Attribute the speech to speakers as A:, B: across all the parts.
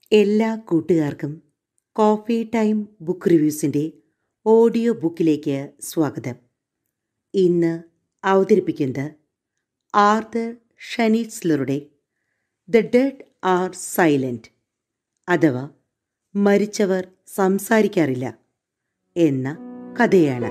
A: എല്ലാ കൂട്ടുകാർക്കും coffee time book റിവ്യൂസിൻ്റെ ഓഡിയോ ബുക്കിലേക്ക് സ്വാഗതം ഇന്ന് അവതരിപ്പിക്കുന്നത് ആർതർ ഷനീറ്റ്സ്ലറുടെ ദ ഡെഡ് ആർ സൈലൻറ്റ് അഥവാ മരിച്ചവർ സംസാരിക്കാറില്ല എന്ന കഥയാണ്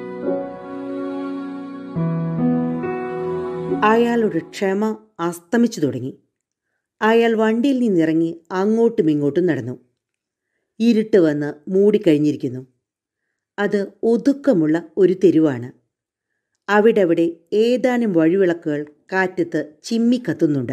A: അയാളുടെ ക്ഷമ അസ്തമിച്ചു തുടങ്ങി അയാൾ വണ്ടിയിൽ നിന്നിറങ്ങി അങ്ങോട്ടും ഇങ്ങോട്ടും നടന്നു ഇരുട്ട് വന്ന് മൂടിക്കഴിഞ്ഞിരിക്കുന്നു അത് ഒതുക്കമുള്ള ഒരു തെരുവാണ് അവിടവിടെ ഏതാനും വഴിവിളക്കുകൾ കാറ്റത്ത് ചിമ്മിക്കത്തുന്നുണ്ട്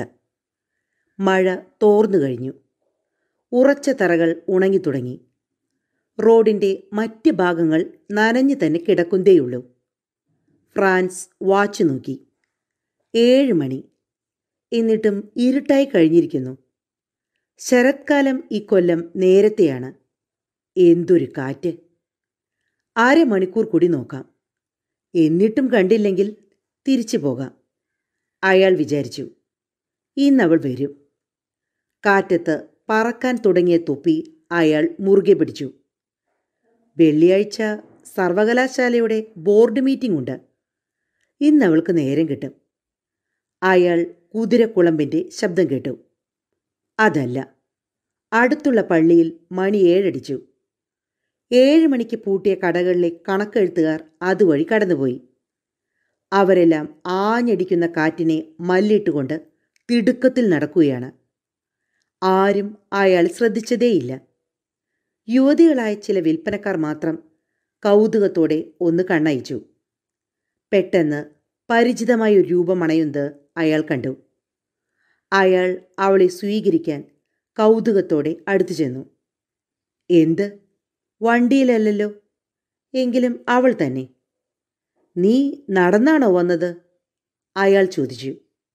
A: മഴ തോർന്നു കഴിഞ്ഞു ഉറച്ച തറകൾ ഉണങ്ങിത്തുടങ്ങി റോഡിൻ്റെ മറ്റ് ഭാഗങ്ങൾ നനഞ്ഞു തന്നെ കിടക്കുന്നതേയുള്ളൂ ഫ്രാൻസ് വാച്ച് നോക്കി ഏഴ് മണി എന്നിട്ടും ഇരുട്ടായി കഴിഞ്ഞിരിക്കുന്നു ശരത്കാലം ഇക്കൊല്ലം നേരത്തെയാണ് എന്തൊരു കാറ്റ് അരമണിക്കൂർ കൂടി നോക്കാം എന്നിട്ടും കണ്ടില്ലെങ്കിൽ തിരിച്ചു പോകാം അയാൾ വിചാരിച്ചു ഇന്നവൾ വരും കാറ്റത്ത് പറക്കാൻ തുടങ്ങിയ തൊപ്പി അയാൾ മുറുകെ പിടിച്ചു വെള്ളിയാഴ്ച സർവകലാശാലയുടെ ബോർഡ് മീറ്റിംഗ് ഉണ്ട് ഇന്നവൾക്ക് നേരം കിട്ടും അയാൾ കുതിരക്കുളമ്പിൻ്റെ ശബ്ദം കേട്ടു അതല്ല അടുത്തുള്ള പള്ളിയിൽ മണി ഏഴടിച്ചു ഏഴ് മണിക്ക് പൂട്ടിയ കടകളിലെ കണക്കെഴുത്തുകാർ അതുവഴി കടന്നുപോയി അവരെല്ലാം ആഞ്ഞടിക്കുന്ന കാറ്റിനെ മല്ലിട്ടുകൊണ്ട് തിടുക്കത്തിൽ നടക്കുകയാണ് ആരും അയാൾ ശ്രദ്ധിച്ചതേയില്ല യുവതികളായ ചില വിൽപ്പനക്കാർ മാത്രം കൗതുകത്തോടെ ഒന്ന് കണ്ണയച്ചു പെട്ടെന്ന് പരിചിതമായ ഒരു രൂപം അണയുന്നത് അയാൾ കണ്ടു അയാൾ അവളെ സ്വീകരിക്കാൻ കൗതുകത്തോടെ അടുത്തു ചെന്നു എന്ത് വണ്ടിയിലല്ലല്ലോ എങ്കിലും അവൾ തന്നെ നീ നടന്നാണോ വന്നത് അയാൾ ചോദിച്ചു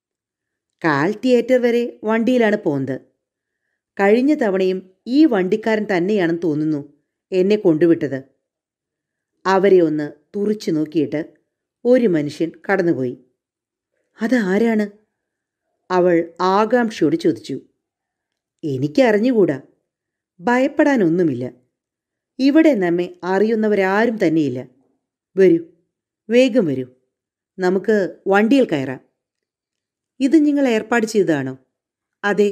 A: കാൽ തിയേറ്റർ വരെ വണ്ടിയിലാണ് പോകുന്നത് കഴിഞ്ഞ തവണയും ഈ വണ്ടിക്കാരൻ തന്നെയാണെന്ന് തോന്നുന്നു എന്നെ കൊണ്ടുവിട്ടത് അവരെ ഒന്ന് തുറിച്ചു നോക്കിയിട്ട് ഒരു മനുഷ്യൻ കടന്നുപോയി അതാരാണ് അവൾ ആകാംക്ഷയോട് ചോദിച്ചു എനിക്കറിഞ്ഞുകൂടാ ഭയപ്പെടാനൊന്നുമില്ല ഇവിടെ നമ്മെ അറിയുന്നവരാരും തന്നെയില്ല വരൂ വേഗം വരൂ നമുക്ക് വണ്ടിയിൽ കയറാം ഇത് നിങ്ങൾ ഏർപ്പാട് ചെയ്തതാണോ അതെ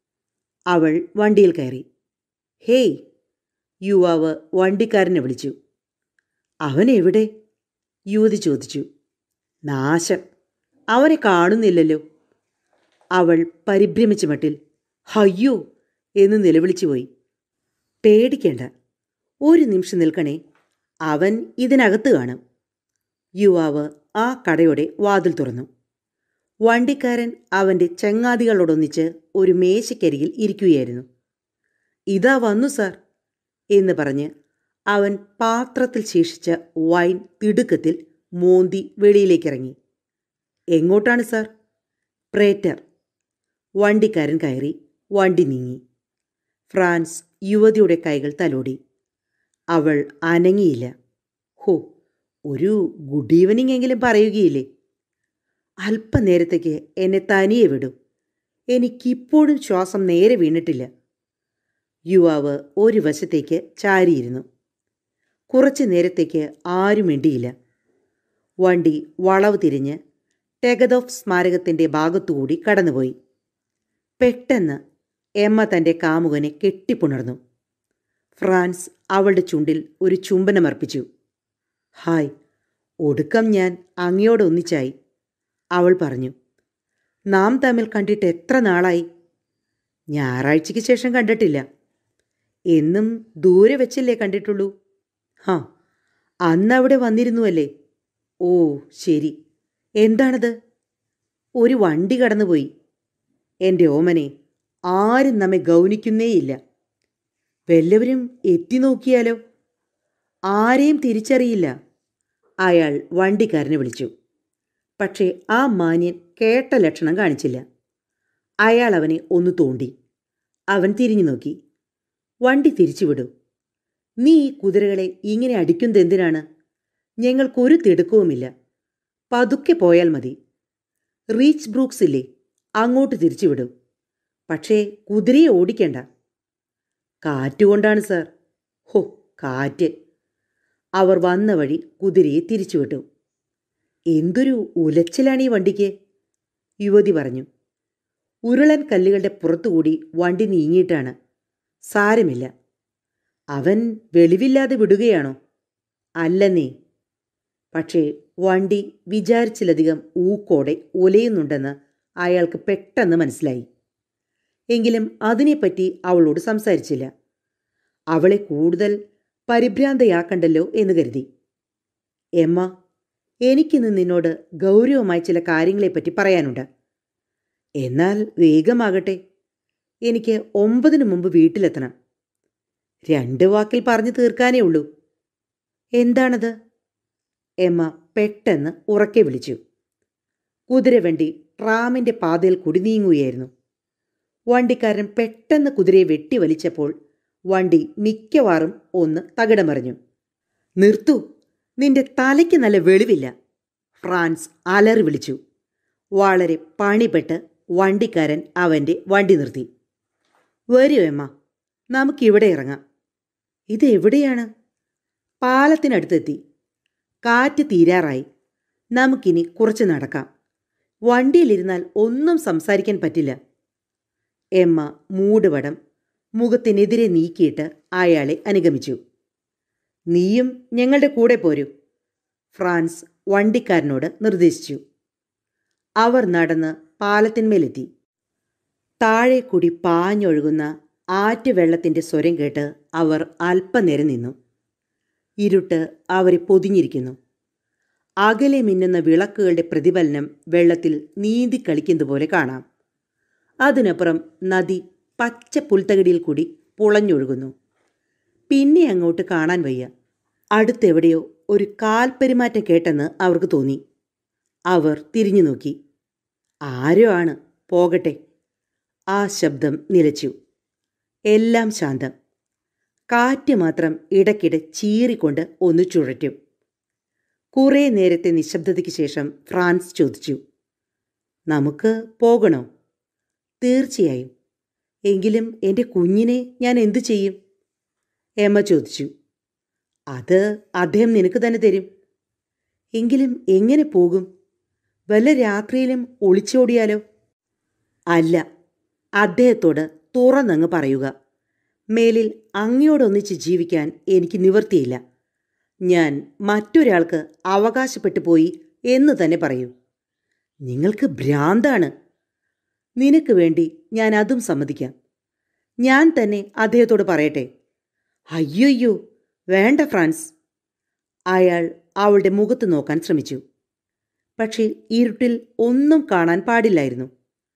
A: അവൾ വണ്ടിയിൽ കയറി ഹേയ് യുവാവ് വണ്ടിക്കാരനെ വിളിച്ചു അവൻ എവിടെ യുവതി ചോദിച്ചു നാശം അവനെ കാണുന്നില്ലല്ലോ അവൾ പരിഭ്രമിച്ച മട്ടിൽ ഹയ്യോ എന്ന് നിലവിളിച്ചു പോയി പേടിക്കേണ്ട ഒരു നിമിഷം നിൽക്കണേ അവൻ ഇതിനകത്ത് കാണും യുവാവ് ആ കടയുടെ വാതിൽ തുറന്നു വണ്ടിക്കാരൻ അവൻ്റെ ചങ്ങാതികളോടൊന്നിച്ച് ഒരു മേശയ്ക്കരികിൽ ഇരിക്കുകയായിരുന്നു ഇതാ വന്നു സാർ എന്ന് പറഞ്ഞ് അവൻ പാത്രത്തിൽ ശേഷിച്ച വൈൻ തിടുക്കത്തിൽ മോന്തി വെളിയിലേക്കിറങ്ങി എങ്ങോട്ടാണ് സാർ പ്രേറ്റർ വണ്ടിക്കാരൻ കയറി വണ്ടി നീങ്ങി ഫ്രാൻസ് യുവതിയുടെ കൈകൾ തലോടി അവൾ അനങ്ങിയില്ല ഹോ ഒരു ഗുഡ് ഈവനിങ് എങ്കിലും പറയുകയില്ലേ അല്പനേരത്തേക്ക് എന്നെ തനിയെ വിടും എനിക്കിപ്പോഴും ശ്വാസം നേരെ വീണിട്ടില്ല യുവാവ് ഒരു വശത്തേക്ക് ചാരിയിരുന്നു കുറച്ചു നേരത്തേക്ക് ആരും മിണ്ടിയില്ല വണ്ടി വളവ് തിരിഞ്ഞ് ടെഗദോഫ് സ്മാരകത്തിൻ്റെ ഭാഗത്തുകൂടി കടന്നുപോയി പെട്ടെന്ന് എമ്മ തൻ്റെ കാമുകനെ കെട്ടിപ്പുണർന്നു ഫ്രാൻസ് അവളുടെ ചുണ്ടിൽ ഒരു ചുംബനമർപ്പിച്ചു ഹായ് ഒടുക്കം ഞാൻ അങ്ങയോട് ഒന്നിച്ചായി അവൾ പറഞ്ഞു നാം തമ്മിൽ കണ്ടിട്ട് എത്ര നാളായി ഞായറാഴ്ചയ്ക്ക് ശേഷം കണ്ടിട്ടില്ല എന്നും ദൂരെ വെച്ചല്ലേ കണ്ടിട്ടുള്ളൂ ഹാ അന്ന് അവിടെ വന്നിരുന്നുവല്ലേ ഓ ശരി എന്താണത് ഒരു വണ്ടി കടന്നുപോയി എൻ്റെ ഓമനെ ആരും നമ്മെ ഗൗനിക്കുന്നേയില്ല വല്ലവരും എത്തി നോക്കിയാലോ ആരെയും തിരിച്ചറിയില്ല അയാൾ വണ്ടിക്കാരനെ വിളിച്ചു പക്ഷേ ആ മാന്യൻ കേട്ട ലക്ഷണം കാണിച്ചില്ല അയാൾ അവനെ ഒന്ന് തോണ്ടി അവൻ തിരിഞ്ഞു നോക്കി വണ്ടി തിരിച്ചുവിടൂ നീ ഈ കുതിരകളെ ഇങ്ങനെ അടിക്കുന്നത് എന്തിനാണ് ഞങ്ങൾക്കൊരു തിടുക്കവുമില്ല പതുക്കെ പോയാൽ മതി റീച്ച് ബ്രൂക്സ് ഇല്ലേ അങ്ങോട്ട് തിരിച്ചുവിടും പക്ഷേ കുതിരയെ ഓടിക്കണ്ട കാറ്റുകൊണ്ടാണ് സാർ ഹോ കാറ്റ് അവർ വന്ന വഴി കുതിരയെ തിരിച്ചുവിട്ടു എന്തൊരു ഉലച്ചിലാണ് ഈ വണ്ടിക്ക് യുവതി പറഞ്ഞു ഉരുളൻ കല്ലുകളുടെ പുറത്തുകൂടി വണ്ടി നീങ്ങിയിട്ടാണ് സാരമില്ല അവൻ വെളിവില്ലാതെ വിടുകയാണോ അല്ലെന്നേ പക്ഷേ വണ്ടി വിചാരിച്ചിലധികം ഊക്കോടെ ഉലയുന്നുണ്ടെന്ന് അയാൾക്ക് പെട്ടെന്ന് മനസ്സിലായി എങ്കിലും അതിനെപ്പറ്റി അവളോട് സംസാരിച്ചില്ല അവളെ കൂടുതൽ പരിഭ്രാന്തയാക്കണ്ടല്ലോ എന്ന് കരുതി എമ്മ എനിക്കിന്ന് നിന്നോട് ഗൗരവമായി ചില കാര്യങ്ങളെപ്പറ്റി പറയാനുണ്ട് എന്നാൽ വേഗമാകട്ടെ എനിക്ക് ഒമ്പതിനു മുമ്പ് വീട്ടിലെത്തണം രണ്ട് വാക്കിൽ പറഞ്ഞു തീർക്കാനേ ഉള്ളൂ എന്താണത് എമ്മ പെട്ടെന്ന് ഉറക്കെ വിളിച്ചു കുതിരവണ്ടി ട്രാമിൻ്റെ പാതയിൽ കൂടി നീങ്ങുകയായിരുന്നു വണ്ടിക്കാരൻ പെട്ടെന്ന് കുതിരയെ വെട്ടിവലിച്ചപ്പോൾ വണ്ടി മിക്കവാറും ഒന്ന് തകിടമറിഞ്ഞു നിർത്തൂ നിന്റെ തലയ്ക്ക് നല്ല വെളിവില്ല ഫ്രാൻസ് അലറി വിളിച്ചു വളരെ പണിപ്പെട്ട് വണ്ടിക്കാരൻ അവൻ്റെ വണ്ടി നിർത്തി വരൂ എമ്മ നമുക്കിവിടെ ഇറങ്ങാം ഇത് എവിടെയാണ് പാലത്തിനടുത്തെത്തി കാറ്റ് തീരാറായി നമുക്കിനി കുറച്ച് നടക്കാം വണ്ടിയിലിരുന്നാൽ ഒന്നും സംസാരിക്കാൻ പറ്റില്ല എമ്മ മൂടുവടം മുഖത്തിനെതിരെ നീക്കിയിട്ട് അയാളെ അനുഗമിച്ചു നീയും ഞങ്ങളുടെ കൂടെ പോരൂ ഫ്രാൻസ് വണ്ടിക്കാരനോട് നിർദ്ദേശിച്ചു അവർ നടന്ന് പാലത്തിന്മേലെത്തി താഴെ കൂടി പാഞ്ഞൊഴുകുന്ന ആറ്റുവെള്ളത്തിൻ്റെ സ്വരം കേട്ട് അവർ അല്പനേരം നിന്നു ഇരുട്ട് അവരെ പൊതിഞ്ഞിരിക്കുന്നു അകലെ മിന്നുന്ന വിളക്കുകളുടെ പ്രതിഫലനം വെള്ളത്തിൽ നീന്തി കളിക്കുന്നത് പോലെ കാണാം അതിനപ്പുറം നദി പച്ച പുൽത്തകിടിയിൽ കൂടി പുളഞ്ഞൊഴുകുന്നു പിന്നെ അങ്ങോട്ട് കാണാൻ വയ്യ അടുത്തെവിടെയോ ഒരു കാൽപ്പെരുമാറ്റം കേട്ടെന്ന് അവർക്ക് തോന്നി അവർ തിരിഞ്ഞു നോക്കി ആരോ ആണ് പോകട്ടെ ആ ശബ്ദം നിലച്ചു എല്ലാം ശാന്തം കാറ്റ് മാത്രം ഇടയ്ക്കിടെ ചീറിക്കൊണ്ട് ഒന്ന് ചുഴറ്റും കുറേ നേരത്തെ നിശബ്ദതയ്ക്ക് ശേഷം ഫ്രാൻസ് ചോദിച്ചു നമുക്ക് പോകണോ തീർച്ചയായും എങ്കിലും എൻ്റെ കുഞ്ഞിനെ ഞാൻ എന്തു ചെയ്യും എമ്മ ചോദിച്ചു അത് അദ്ദേഹം നിനക്ക് തന്നെ തരും എങ്കിലും എങ്ങനെ പോകും വല്ല രാത്രിയിലും ഒളിച്ചോടിയാലോ അല്ല അദ്ദേഹത്തോട് തുറന്നങ്ങ് പറയുക മേലിൽ അങ്ങയോടൊന്നിച്ച് ജീവിക്കാൻ എനിക്ക് നിവർത്തിയില്ല ഞാൻ മറ്റൊരാൾക്ക് അവകാശപ്പെട്ടു പോയി എന്ന് തന്നെ പറയൂ നിങ്ങൾക്ക് ഭ്രാന്താണ് നിനക്ക് വേണ്ടി ഞാൻ അതും സമ്മതിക്കാം ഞാൻ തന്നെ അദ്ദേഹത്തോട് പറയട്ടെ അയ്യോയ്യോ വേണ്ട ഫ്രാൻസ് അയാൾ അവളുടെ മുഖത്ത് നോക്കാൻ ശ്രമിച്ചു പക്ഷേ ഇരുട്ടിൽ ഒന്നും കാണാൻ പാടില്ലായിരുന്നു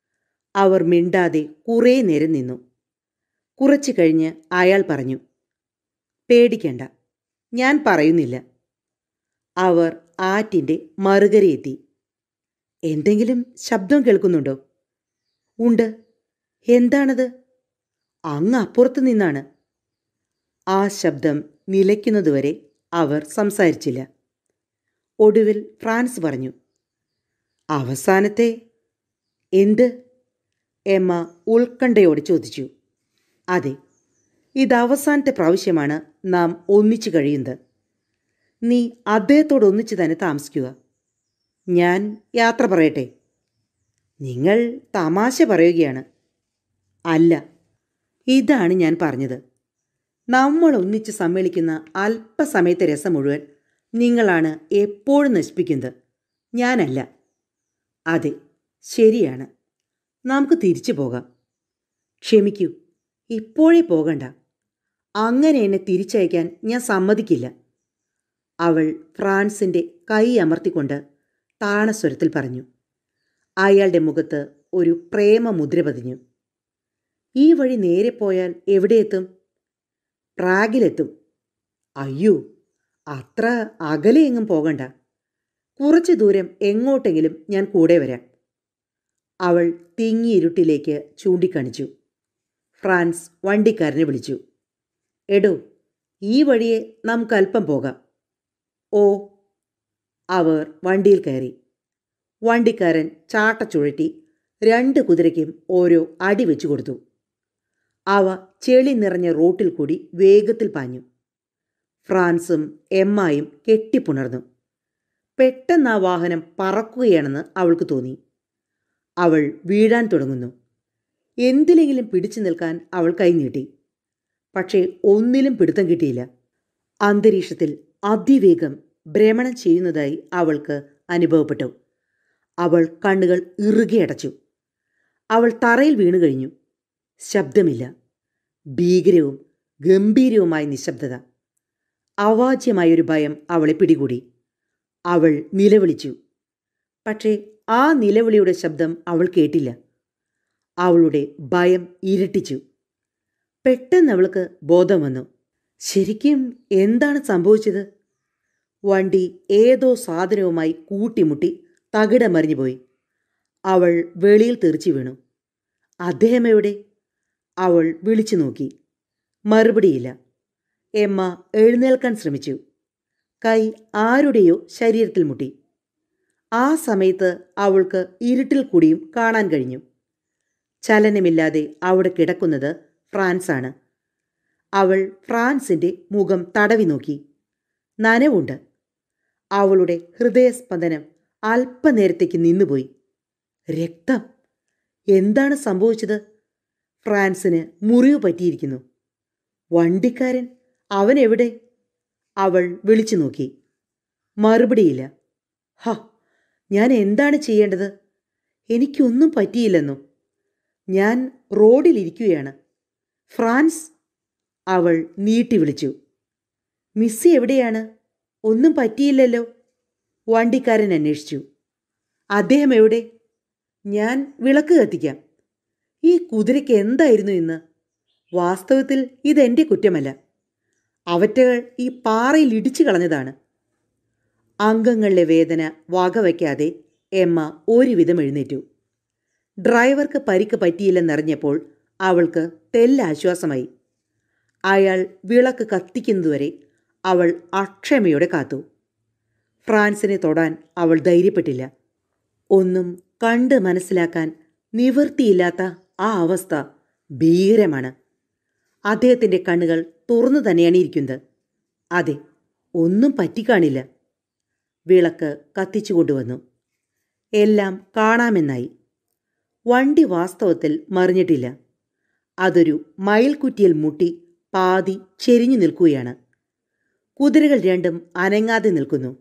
A: അവർ മിണ്ടാതെ കുറേ നേരം നിന്നു കുറച്ചു കഴിഞ്ഞ് അയാൾ പറഞ്ഞു പേടിക്കണ്ട ഞാൻ പറയുന്നില്ല അവർ ആറ്റിൻ്റെ മറുകരയെത്തി എന്തെങ്കിലും ശബ്ദം കേൾക്കുന്നുണ്ടോ ഉണ്ട് എന്താണത് അങ്ങ് അപ്പുറത്ത് നിന്നാണ് ആ ശബ്ദം നിലയ്ക്കുന്നതുവരെ അവർ സംസാരിച്ചില്ല ഒടുവിൽ ഫ്രാൻസ് പറഞ്ഞു അവസാനത്തെ എന്ത് എമ്മ ഉത്കണ്ഠയോട് ചോദിച്ചു അതെ ഇത് അവസാനത്തെ പ്രാവശ്യമാണ് നാം ഒന്നിച്ചു കഴിയുന്നത് നീ അദ്ദേഹത്തോട് ഒന്നിച്ച് തന്നെ താമസിക്കുക ഞാൻ യാത്ര പറയട്ടെ നിങ്ങൾ തമാശ പറയുകയാണ് അല്ല ഇതാണ് ഞാൻ പറഞ്ഞത് നമ്മൾ ഒന്നിച്ച് സമ്മേളിക്കുന്ന അല്പസമയത്തെ രസം മുഴുവൻ നിങ്ങളാണ് എപ്പോഴും നശിപ്പിക്കുന്നത് ഞാനല്ല അതെ ശരിയാണ് നമുക്ക് തിരിച്ചു പോകാം ക്ഷമിക്കൂ ഇപ്പോഴേ പോകണ്ട അങ്ങനെ എന്നെ തിരിച്ചയക്കാൻ ഞാൻ സമ്മതിക്കില്ല അവൾ ഫ്രാൻസിൻ്റെ കൈ അമർത്തിക്കൊണ്ട് താണസ്വരത്തിൽ പറഞ്ഞു അയാളുടെ മുഖത്ത് ഒരു പ്രേമ മുദ്ര പതിഞ്ഞു ഈ വഴി നേരെ പോയാൽ എവിടെയെത്തും പ്രാഗിലെത്തും അയ്യോ അത്ര അകലെ എങ്ങും പോകണ്ട കുറച്ചു ദൂരം എങ്ങോട്ടെങ്കിലും ഞാൻ കൂടെ വരാം അവൾ തിങ്ങിയിരുട്ടിലേക്ക് ചൂണ്ടിക്കാണിച്ചു ഫ്രാൻസ് വണ്ടിക്കാരനെ വിളിച്ചു എടോ ഈ വഴിയെ നമുക്ക് അല്പം പോകാം ഓ അവർ വണ്ടിയിൽ കയറി വണ്ടിക്കാരൻ ചാട്ട ചുഴറ്റി രണ്ട് കുതിരയ്ക്കും ഓരോ അടി വെച്ചു കൊടുത്തു അവ ചെളി നിറഞ്ഞ റോട്ടിൽ കൂടി വേഗത്തിൽ പാഞ്ഞു ഫ്രാൻസും എമ്മായും കെട്ടിപ്പുണർന്നു പെട്ടെന്ന് ആ വാഹനം പറക്കുകയാണെന്ന് അവൾക്ക് തോന്നി അവൾ വീഴാൻ തുടങ്ങുന്നു എന്തിലെങ്കിലും പിടിച്ചു നിൽക്കാൻ അവൾ കൈനീട്ടി പക്ഷേ ഒന്നിലും പിടുത്തം കിട്ടിയില്ല അന്തരീക്ഷത്തിൽ അതിവേഗം ഭ്രമണം ചെയ്യുന്നതായി അവൾക്ക് അനുഭവപ്പെട്ടു അവൾ കണ്ണുകൾ ഇറുകെ അടച്ചു അവൾ തറയിൽ വീണു കഴിഞ്ഞു ശബ്ദമില്ല ഭീകരവും ഗംഭീരവുമായ നിശബ്ദത അവാച്യമായൊരു ഭയം അവളെ പിടികൂടി അവൾ നിലവിളിച്ചു പക്ഷേ ആ നിലവിളിയുടെ ശബ്ദം അവൾ കേട്ടില്ല അവളുടെ ഭയം ഇരട്ടിച്ചു പെട്ടെന്ന് അവൾക്ക് ബോധം വന്നു ശരിക്കും എന്താണ് സംഭവിച്ചത് വണ്ടി ഏതോ സാധനവുമായി കൂട്ടിമുട്ടി തകിടമറിഞ്ഞുപോയി അവൾ വെളിയിൽ തെറിച്ചു വീണു അദ്ദേഹം എവിടെ അവൾ വിളിച്ചു നോക്കി മറുപടിയില്ല എമ്മ എഴുന്നേൽക്കാൻ ശ്രമിച്ചു കൈ ആരുടെയോ ശരീരത്തിൽ മുട്ടി ആ സമയത്ത് അവൾക്ക് ഇരുട്ടിൽ കൂടിയും കാണാൻ കഴിഞ്ഞു ചലനമില്ലാതെ അവിടെ കിടക്കുന്നത് ഫ്രാൻസാണ് അവൾ ഫ്രാൻസിൻ്റെ മുഖം തടവി നോക്കി നനവുണ്ട് അവളുടെ ഹൃദയസ്പന്ദനം അല്പനേരത്തേക്ക് നിന്നുപോയി രക്തം എന്താണ് സംഭവിച്ചത് ഫ്രാൻസിന് മുറിവ് പറ്റിയിരിക്കുന്നു വണ്ടിക്കാരൻ അവൻ എവിടെ അവൾ വിളിച്ചു നോക്കി മറുപടിയില്ല ഹ ഞാൻ എന്താണ് ചെയ്യേണ്ടത് എനിക്കൊന്നും പറ്റിയില്ലെന്നോ ഞാൻ റോഡിലിരിക്കുകയാണ് ഫ്രാൻസ് അവൾ നീട്ടി വിളിച്ചു മിസ്സി എവിടെയാണ് ഒന്നും പറ്റിയില്ലല്ലോ വണ്ടിക്കാരൻ അന്വേഷിച്ചു അദ്ദേഹം എവിടെ ഞാൻ വിളക്ക് കത്തിക്കാം ഈ കുതിരയ്ക്ക് എന്തായിരുന്നു ഇന്ന് വാസ്തവത്തിൽ ഇതെൻ്റെ കുറ്റമല്ല അവറ്റകൾ ഈ പാറയിൽ ഇടിച്ചു കളഞ്ഞതാണ് അംഗങ്ങളിലെ വേദന വകവയ്ക്കാതെ എമ്മ ഒരുവിധം എഴുന്നേറ്റു ഡ്രൈവർക്ക് പരിക്ക് പറ്റിയില്ലെന്നറിഞ്ഞപ്പോൾ അവൾക്ക് തെല്ലാശ്വാസമായി അയാൾ വിളക്ക് കത്തിക്കുന്നതുവരെ അവൾ അക്ഷമയോടെ കാത്തു ഫ്രാൻസിനെ തൊടാൻ അവൾ ധൈര്യപ്പെട്ടില്ല ഒന്നും കണ്ട് മനസ്സിലാക്കാൻ നിവൃത്തിയില്ലാത്ത ആ അവസ്ഥ ഭീകരമാണ് അദ്ദേഹത്തിൻ്റെ കണ്ണുകൾ തുറന്നു തന്നെയാണ് ഇരിക്കുന്നത് അതെ ഒന്നും പറ്റിക്കാണില്ല വിളക്ക് കത്തിച്ചു കൊണ്ടുവന്നു എല്ലാം കാണാമെന്നായി വണ്ടി വാസ്തവത്തിൽ മറിഞ്ഞിട്ടില്ല അതൊരു മയിൽക്കുറ്റിയിൽ മുട്ടി പാതി ചെരിഞ്ഞു നിൽക്കുകയാണ് കുതിരകൾ രണ്ടും അനങ്ങാതെ നിൽക്കുന്നു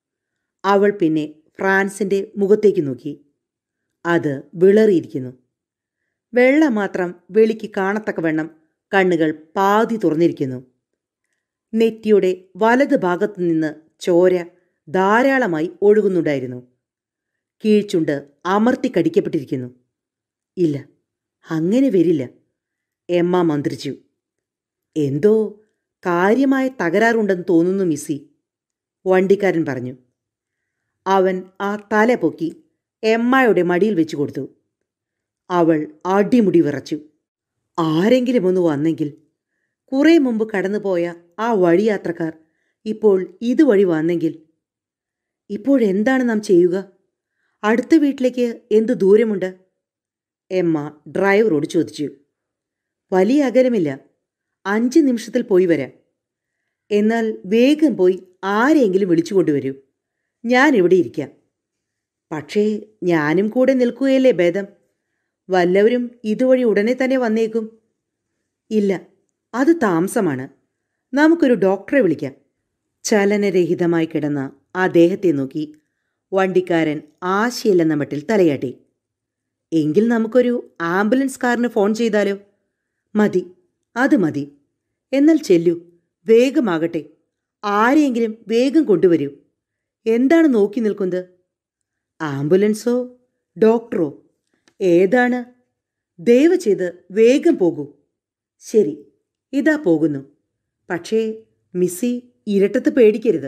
A: അവൾ പിന്നെ ഫ്രാൻസിൻ്റെ മുഖത്തേക്ക് നോക്കി അത് വിളറിയിരിക്കുന്നു വെള്ളം മാത്രം വെളിക്ക് കാണത്തക്കവണ്ണം കണ്ണുകൾ പാതി തുറന്നിരിക്കുന്നു നെറ്റിയുടെ വലത് ഭാഗത്തു നിന്ന് ചോര ധാരാളമായി ഒഴുകുന്നുണ്ടായിരുന്നു കീഴ്ച്ചുണ്ട് അമർത്തി കടിക്കപ്പെട്ടിരിക്കുന്നു ഇല്ല അങ്ങനെ വരില്ല എമ്മ മന്ത്രിച്ചു എന്തോ കാര്യമായ തകരാറുണ്ടെന്ന് തോന്നുന്നു മിസ്സി വണ്ടിക്കാരൻ പറഞ്ഞു അവൻ ആ തല പൊക്കി എമ്മയുടെ മടിയിൽ വെച്ചു കൊടുത്തു അവൾ അടിമുടി വിറച്ചു ആരെങ്കിലും ഒന്ന് വന്നെങ്കിൽ കുറേ മുമ്പ് കടന്നുപോയ ആ വഴിയാത്രക്കാർ ഇപ്പോൾ ഇതുവഴി വന്നെങ്കിൽ ഇപ്പോഴെന്താണ് നാം ചെയ്യുക അടുത്ത വീട്ടിലേക്ക് എന്ത് ദൂരമുണ്ട് എമ്മ ഡ്രൈവറോട് ചോദിച്ചു വലിയ അകലമില്ല അഞ്ച് നിമിഷത്തിൽ പോയി വരാം എന്നാൽ വേഗം പോയി ആരെങ്കിലും വിളിച്ചു കൊണ്ടുവരൂ ഞാൻ ഇവിടെ ഇരിക്കാം പക്ഷേ ഞാനും കൂടെ നിൽക്കുകയല്ലേ ഭേദം വല്ലവരും ഇതുവഴി ഉടനെ തന്നെ വന്നേക്കും ഇല്ല അത് താമസമാണ് നമുക്കൊരു ഡോക്ടറെ വിളിക്കാം ചലനരഹിതമായി കിടന്ന ആ ദേഹത്തെ നോക്കി വണ്ടിക്കാരൻ ആശയില്ലെന്ന മട്ടിൽ തലയാട്ടി എങ്കിൽ നമുക്കൊരു ആംബുലൻസ് കാറിന് ഫോൺ ചെയ്താലോ മതി അത് മതി എന്നാൽ ചെല്ലു വേഗമാകട്ടെ ആരെയെങ്കിലും വേഗം കൊണ്ടുവരൂ എന്താണ് നോക്കി നിൽക്കുന്നത് ആംബുലൻസോ ഡോക്ടറോ ഏതാണ് ദയവ് ചെയ്ത് വേഗം പോകൂ ശരി ഇതാ പോകുന്നു പക്ഷേ മിസ്സി ഇരട്ടത്ത് പേടിക്കരുത്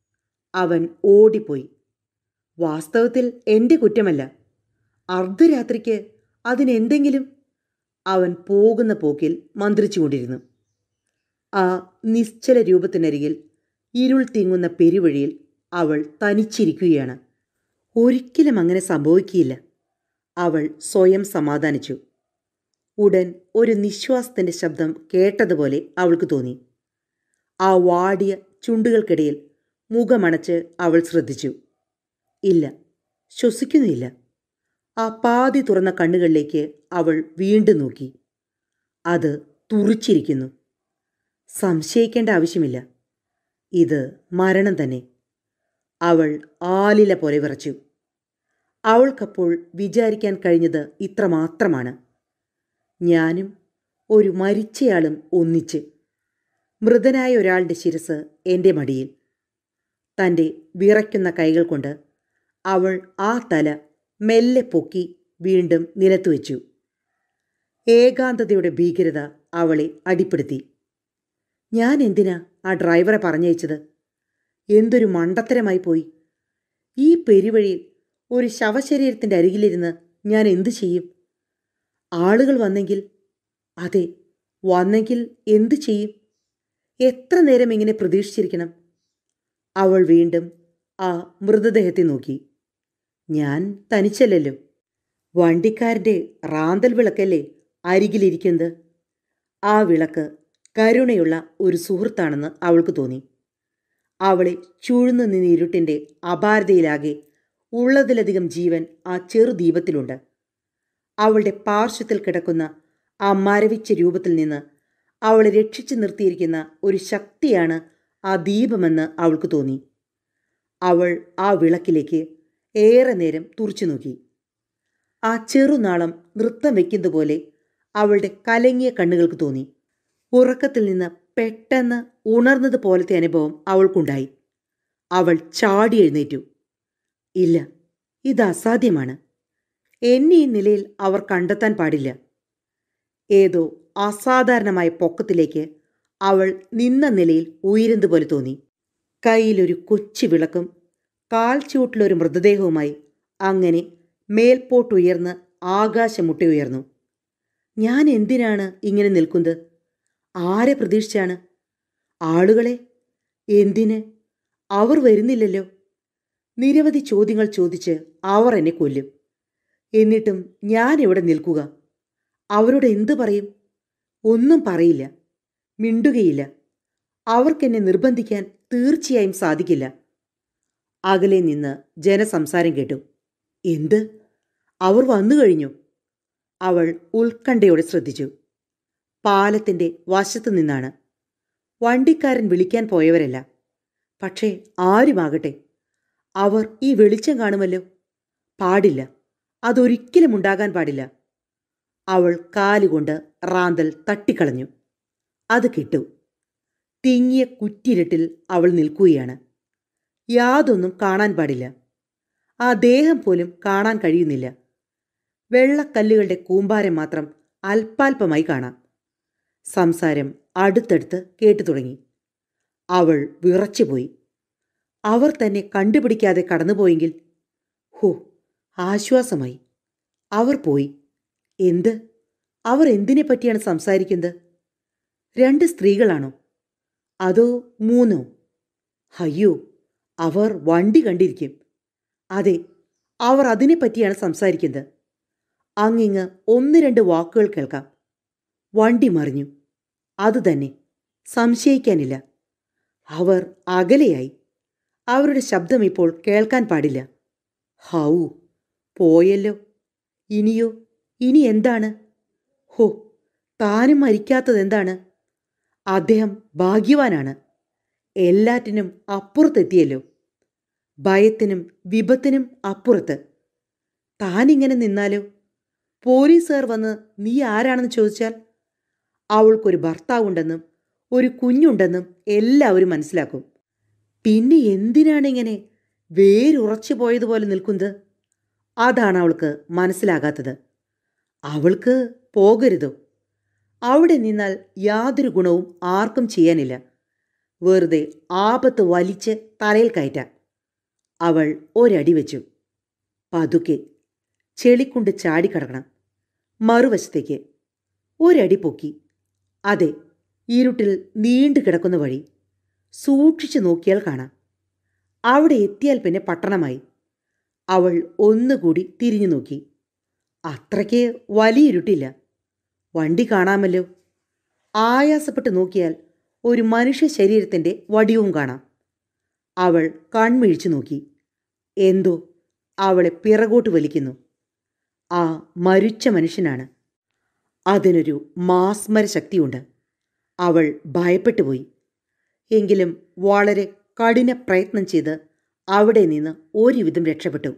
A: അവൻ ഓടിപ്പോയി വാസ്തവത്തിൽ എൻ്റെ കുറ്റമല്ല അർദ്ധരാത്രിക്ക് അതിനെന്തെങ്കിലും അവൻ പോകുന്ന പോക്കിൽ മന്ത്രിച്ചുകൊണ്ടിരുന്നു ആ നിശ്ചല രൂപത്തിനരികിൽ ഇരുൾ തിങ്ങുന്ന പെരുവഴിയിൽ അവൾ തനിച്ചിരിക്കുകയാണ് ഒരിക്കലും അങ്ങനെ സംഭവിക്കില്ല അവൾ സ്വയം സമാധാനിച്ചു ഉടൻ ഒരു നിശ്വാസത്തിൻ്റെ ശബ്ദം കേട്ടതുപോലെ അവൾക്ക് തോന്നി ആ വാടിയ ചുണ്ടുകൾക്കിടയിൽ മുഖമണച്ച് അവൾ ശ്രദ്ധിച്ചു ഇല്ല ശ്വസിക്കുന്നില്ല ആ പാതി തുറന്ന കണ്ണുകളിലേക്ക് അവൾ വീണ്ടും നോക്കി അത് തുറിച്ചിരിക്കുന്നു സംശയിക്കേണ്ട ആവശ്യമില്ല ഇത് മരണം തന്നെ അവൾ ആലില പോലെ വിറച്ചു അവൾക്കപ്പോൾ വിചാരിക്കാൻ കഴിഞ്ഞത് ഇത്രമാത്രമാണ് ഞാനും ഒരു മരിച്ചയാളും ഒന്നിച്ച് മൃതനായ ഒരാളുടെ ശിരസ് എൻ്റെ മടിയിൽ തൻ്റെ വിറയ്ക്കുന്ന കൈകൾ കൊണ്ട് അവൾ ആ തല മെല്ലെ പൊക്കി വീണ്ടും നിലത്തു വെച്ചു ഏകാന്തതയുടെ ഭീകരത അവളെ അടിപ്പെടുത്തി ഞാൻ എന്തിനാ ആ ഡ്രൈവറെ പറഞ്ഞയച്ചത് എന്തൊരു മണ്ടത്തരമായി പോയി ഈ പെരുവഴിയിൽ ഒരു ശവശരീരത്തിൻ്റെ അരികിലിരുന്ന് ഞാൻ എന്തു ചെയ്യും ആളുകൾ വന്നെങ്കിൽ അതെ വന്നെങ്കിൽ എന്തു ചെയ്യും എത്ര നേരം ഇങ്ങനെ പ്രതീക്ഷിച്ചിരിക്കണം അവൾ വീണ്ടും ആ മൃതദേഹത്തെ നോക്കി ഞാൻ തനിച്ചല്ലല്ലോ വണ്ടിക്കാരൻ്റെ റാന്തൽ വിളക്കല്ലേ അരികിലിരിക്കുന്നത് ആ വിളക്ക് കരുണയുള്ള ഒരു സുഹൃത്താണെന്ന് അവൾക്ക് തോന്നി അവളെ ചുഴുന്നു നിന്ന ഇരുട്ടിൻ്റെ അപാരതയിലാകെ ഉള്ളതിലധികം ജീവൻ ആ ചെറുദീപത്തിലുണ്ട് അവളുടെ പാർശ്വത്തിൽ കിടക്കുന്ന ആ മരവിച്ച രൂപത്തിൽ നിന്ന് അവളെ രക്ഷിച്ചു നിർത്തിയിരിക്കുന്ന ഒരു ശക്തിയാണ് ആ ദീപമെന്ന് അവൾക്ക് തോന്നി അവൾ ആ വിളക്കിലേക്ക് ഏറെ നേരം തുറച്ചു നോക്കി ആ ചെറുനാളം നൃത്തം വയ്ക്കുന്നതുപോലെ അവളുടെ കലങ്ങിയ കണ്ണുകൾക്ക് തോന്നി ഉറക്കത്തിൽ നിന്ന് പെട്ടെന്ന് ഉണർന്നത് പോലത്തെ അനുഭവം അവൾക്കുണ്ടായി അവൾ ചാടി എഴുന്നേറ്റു ഇല്ല ഇത് അസാധ്യമാണ് എന്നെ ഈ നിലയിൽ അവർ കണ്ടെത്താൻ പാടില്ല ഏതോ അസാധാരണമായ പൊക്കത്തിലേക്ക് അവൾ നിന്ന നിലയിൽ ഉയരുന്നതുപോലെ തോന്നി കയ്യിലൊരു കൊച്ചു വിളക്കും കാൽ ചൂട്ടിലൊരു മൃതദേഹവുമായി അങ്ങനെ മേൽപോട്ടുയർന്ന് ആകാശമുട്ടി ഉയർന്നു ഞാൻ എന്തിനാണ് ഇങ്ങനെ നിൽക്കുന്നത് ആരെ പ്രതീക്ഷിച്ചാണ് ആളുകളെ എന്തിന് അവർ വരുന്നില്ലല്ലോ നിരവധി ചോദ്യങ്ങൾ ചോദിച്ച് അവർ എന്നെ കൊല്ലും എന്നിട്ടും ഞാൻ ഇവിടെ നിൽക്കുക അവരോട് എന്തു പറയും ഒന്നും പറയില്ല മിണ്ടുകയില്ല അവർക്കെന്നെ നിർബന്ധിക്കാൻ തീർച്ചയായും സാധിക്കില്ല അകലെ നിന്ന് ജനസംസാരം കേട്ടു എന്ത് അവർ വന്നു കഴിഞ്ഞു അവൾ ഉത്കണ്ഠയോടെ ശ്രദ്ധിച്ചു പാലത്തിൻ്റെ വശത്തു നിന്നാണ് വണ്ടിക്കാരൻ വിളിക്കാൻ പോയവരല്ല പക്ഷേ ആരുമാകട്ടെ അവർ ഈ വെളിച്ചം കാണുമല്ലോ പാടില്ല അതൊരിക്കലും ഉണ്ടാകാൻ പാടില്ല അവൾ കാലുകൊണ്ട് റാന്തൽ തട്ടിക്കളഞ്ഞു അത് കിട്ടു തിങ്ങിയ കുറ്റിരട്ടിൽ അവൾ നിൽക്കുകയാണ് യാതൊന്നും കാണാൻ പാടില്ല ആ ദേഹം പോലും കാണാൻ കഴിയുന്നില്ല വെള്ളക്കല്ലുകളുടെ കൂമ്പാരം മാത്രം അല്പാൽപമായി കാണാം സംസാരം അടുത്തടുത്ത് കേട്ടു തുടങ്ങി അവൾ വിറച്ചുപോയി അവർ തന്നെ കണ്ടുപിടിക്കാതെ കടന്നുപോയെങ്കിൽ ഹോ ആശ്വാസമായി അവർ പോയി എന്ത് അവർ എന്തിനെ പറ്റിയാണ് സംസാരിക്കുന്നത് രണ്ട് സ്ത്രീകളാണോ അതോ മൂന്നോ അയ്യോ അവർ വണ്ടി കണ്ടിരിക്കും അതെ അവർ അതിനെപ്പറ്റിയാണ് സംസാരിക്കുന്നത് അങ്ങിങ്ങ് ഒന്ന് രണ്ട് വാക്കുകൾ കേൾക്കാം വണ്ടി മറിഞ്ഞു അതുതന്നെ സംശയിക്കാനില്ല അവർ അകലെയായി അവരുടെ ശബ്ദം ഇപ്പോൾ കേൾക്കാൻ പാടില്ല ഹൗ പോയല്ലോ ഇനിയോ ഇനി എന്താണ് ഹോ താനും മരിക്കാത്തത് എന്താണ് അദ്ദേഹം ഭാഗ്യവാനാണ് എല്ലാറ്റിനും അപ്പുറത്തെത്തിയല്ലോ ഭയത്തിനും വിപത്തിനും അപ്പുറത്ത് താനിങ്ങനെ നിന്നാലോ പോലീസുകാർ വന്ന് നീ ആരാണെന്ന് ചോദിച്ചാൽ അവൾക്കൊരു ഭർത്താവുണ്ടെന്നും ഒരു കുഞ്ഞുണ്ടെന്നും എല്ലാവരും മനസ്സിലാക്കും പിന്നെ എന്തിനാണ് ഇങ്ങനെ വേരുറച്ചു പോയതുപോലെ നിൽക്കുന്നത് അതാണ് അവൾക്ക് മനസ്സിലാകാത്തത് അവൾക്ക് പോകരുതോ അവിടെ നിന്നാൽ യാതൊരു ഗുണവും ആർക്കും ചെയ്യാനില്ല വെറുതെ ആപത്ത് വലിച്ച് തലയിൽ കയറ്റാം അവൾ ഒരടി വെച്ചു പതുക്കെ ചെളിക്കൊണ്ട് ചാടിക്കടക്കണം മറുവശത്തേക്ക് ഒരടി പൊക്കി അതെ ഇരുട്ടിൽ നീണ്ടു കിടക്കുന്ന വഴി സൂക്ഷിച്ചു നോക്കിയാൽ കാണാം അവിടെ എത്തിയാൽ പിന്നെ പട്ടണമായി അവൾ ഒന്നുകൂടി തിരിഞ്ഞു നോക്കി അത്രയ്ക്ക് വലിയിരുട്ടില്ല വണ്ടി കാണാമല്ലോ ആയാസപ്പെട്ട് നോക്കിയാൽ ഒരു മനുഷ്യ ശരീരത്തിൻ്റെ വടിവും കാണാം അവൾ കൺമിഴിച്ചു നോക്കി എന്തോ അവളെ പിറകോട്ട് വലിക്കുന്നു ആ മരിച്ച മനുഷ്യനാണ് അതിനൊരു മാസ്മര ശക്തിയുണ്ട് അവൾ ഭയപ്പെട്ടു പോയി എങ്കിലും വളരെ കഠിന പ്രയത്നം ചെയ്ത് അവിടെ നിന്ന് ഒരുവിധം രക്ഷപ്പെട്ടു